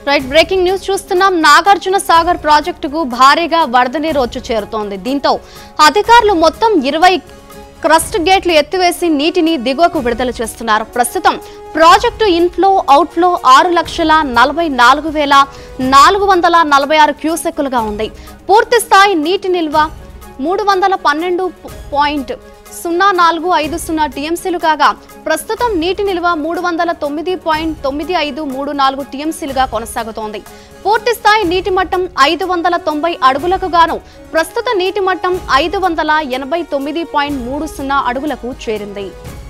right breaking news చూస్తున్నాం నాగార్జున సాగర్ ప్రాజెక్టుకు భారీగా వరద నీరు వచ్చి చేరుతోంది దీంతో అధికారులు మొత్తం ఇరవై క్రస్ట్ గేట్లు ఎత్తివేసి నీటిని దిగువకు విడుదల చేస్తున్నారు ప్రస్తుతం ప్రాజెక్టు ఇన్ఫ్లో అవుట్ఫ్లో ఆరు లక్షల నలభై నాలుగు వేల నాలుగు వందల నలభై ఆరు క్యూసెక్కులుగా ఉంది పూర్తి స్థాయి నీటి నిల్వ మూడు వందల పన్నెండు పాయింట్ సున్నా నాలుగు ఐదు సున్నా టీఎంసీలు కాగా ప్రస్తుతం నీటి నిల్వ మూడు వందల తొమ్మిది పాయింట్ తొమ్మిది ఐదు మూడు నాలుగు టీఎంసీలుగా కొనసాగుతోంది పూర్తి స్థాయి నీటి మట్టం ఐదు వందల తొంభై అడుగులకు గాను ప్రస్తుత నీటి మట్టం ఐదు వందల ఎనభై తొమ్మిది పాయింట్ మూడు సున్నా అడుగులకు చేరింది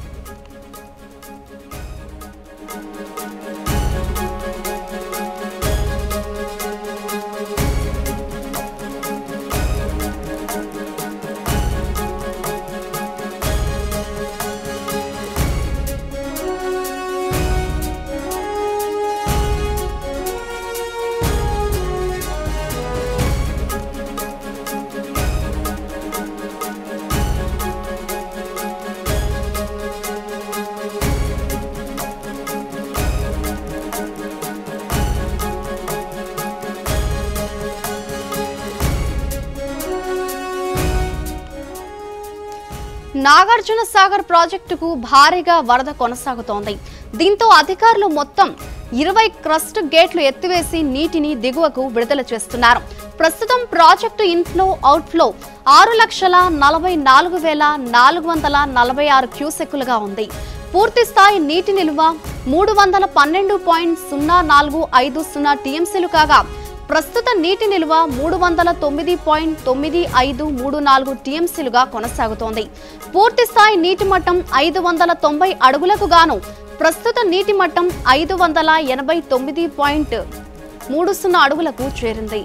నాగార్జున సాగర్ ప్రాజెక్టుకు భారీగా వరద కొనసాగుతోంది దీంతో అధికారులు మొత్తం ఇరవై క్రస్ట్ గేట్లు ఎత్తివేసి నీటిని దిగువకు విడుదల చేస్తున్నారు ప్రస్తుతం ప్రాజెక్టు ఇన్ఫ్లో అవుట్ఫ్లో ఆరు లక్షల నలభై నాలుగు వేల నాలుగు వందల నలభై ఆరు క్యూసెక్కులుగా ఉంది పూర్తి స్థాయి నీటి నిల్వ మూడు వందల పన్నెండు పాయింట్ సున్నా నాలుగు ఐదు సున్నా టీఎంసీలు కాగా ప్రస్తుత నీటి నిల్వ మూడు వందల తొమ్మిది పాయింట్ తొమ్మిది ఐదు మూడు నాలుగు టీఎంసీలుగా కొనసాగుతోంది పూర్తి స్థాయి నీటి మట్టం ఐదు వందల తొంభై అడుగులకు గాను ప్రస్తుత నీటి మట్టం ఐదు వందల ఎనభై తొమ్మిది పాయింట్ మూడు సున్నా అడుగులకు చేరింది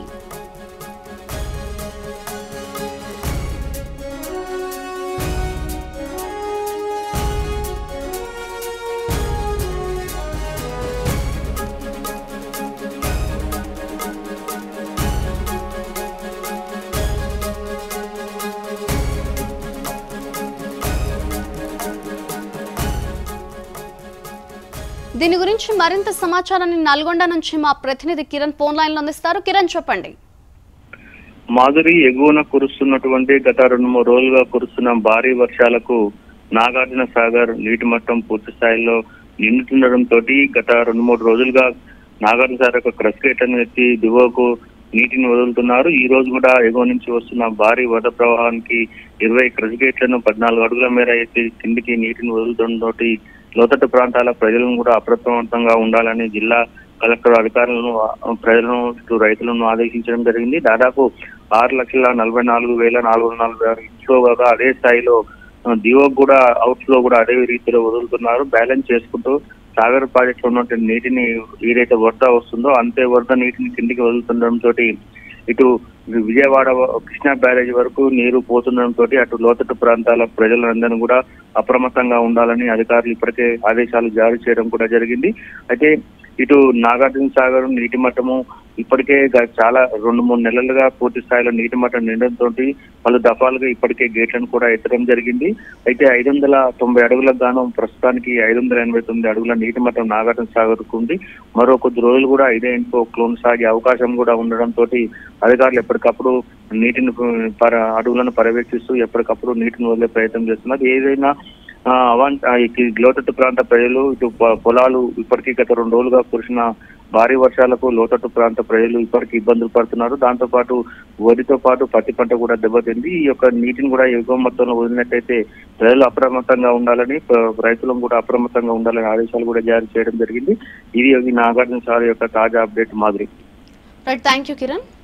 దీని గురించి మరింత సమాచారాన్ని నల్గొండ నుంచి మా ప్రతినిధి కిరణ్ ఫోన్ లైన్ లో అందిస్తారు కిరణ్ చెప్పండి మాధురి ఎగువన కురుస్తున్నటువంటి గత రెండు మూడు రోజులుగా కురుస్తున్న భారీ వర్షాలకు నాగార్జున సాగర్ నీటి మట్టం పూర్తి స్థాయిలో నిండుతుండటంతో గత రెండు మూడు రోజులుగా నాగార్జున సాగర్ యొక్క క్రష్ గేట్ అని ఎత్తి దిగువకు నీటిని వదులుతున్నారు ఈ రోజు కూడా ఎగువ నుంచి వస్తున్న భారీ వరద ప్రవాహానికి ఇరవై క్రష్ గేట్లను పద్నాలుగు అడుగుల మేర ఎత్తి కిందికి నీటిని వదులుతుండటంతో లోతట్టు ప్రాంతాల ప్రజలను కూడా అప్రమత్తంగా ఉండాలని జిల్లా కలెక్టర్ అధికారులను ఆ, ప్రజలను ఇటు రైతులను ఆదేశించడం జరిగింది దాదాపు ఆరు లక్షల నలభై నాలుగు వేల నాలుగు వందల నలభై ఆరు ఇంట్లో కాగా అదే స్థాయిలో ఆ, దివోకు కూడా అవుట్ లో కూడా అదే రీతిలో వదులుతున్నారు బ్యాలెన్స్ చేసుకుంటూ సాగర్ ప్రాజెక్ట్ లో ఉన్నటువంటి నీటిని ఏదైతే వరద వస్తుందో అంతే వరద నీటిని కిందికి వదులుతుండటంతో ఇటు విజయవాడ వ- కృష్ణా బ్యారేజ్ వరకు నీరు పోతుండటంతో అటు లోతట్టు ప్రాంతాల ప్రజలందరూ కూడా అప్రమత్తంగా ఉండాలని అధికారులు ఇప్పటికే ఆదేశాలు జారీ చేయడం కూడా జరిగింది అయితే ఇటు నాగార్జున సాగర్ నీటి మట్టము ఇప్పటికే గ- చాలా రెండు మూడు నెలలుగా పూర్తి స్థాయిలో నీటి మట్టం నిండడంతో పలు దఫాలుగా ఇప్పటికే గేట్లను కూడా ఎత్తడం జరిగింది అయితే ఐదు వందల తొంభై అడుగులకు గాను ప్రస్తుతానికి ఐదు వందల ఎనభై తొమ్మిది అడుగుల నీటి మట్టం నాగార్జున సాగర్కు ఉంది మరో కొద్ది రోజులు కూడా ఇదే ఇంకో క్లోన్ సాగే అవకాశం కూడా ఉండడంతో అధికారులు ఎప్పటికప్పుడు నీటిని పర అడుగులను పర్యవేక్షిస్తూ ఎప్పటికప్పుడు నీటిని వదిలే ప్రయత్నం చేస్తున్నారు ఏదైనా ఆ, అవాన్ ఆ, ఈ లోతట్టు ప్రాంత ప్రజలు ఇటు పొ- పొలాలు ఇప్పటికీ గత రెండు రోజులుగా కురిసిన భారీ వర్షాలకు లోతట్టు ప్రాంత ప్రజలు ఇప్పటికీ ఇబ్బందులు పడుతున్నారు దాంతో పాటు వరితో పాటు పత్తి పంట కూడా దెబ్బతింది ఈ యొక్క నీటిని కూడా ఎక్కువ మొత్తంలో వదిలినట్టయితే ప్రజలు అప్రమత్తంగా ఉండాలని ప- రైతులను కూడా అప్రమత్తంగా ఉండాలని ఆదేశాలు కూడా జారీ చేయడం జరిగింది ఇది ఈ నాగార్జున సార్ యొక్క తాజా అప్డేట్ మాదిరి రైట్ థ్యాంక్ యూ కిరణ్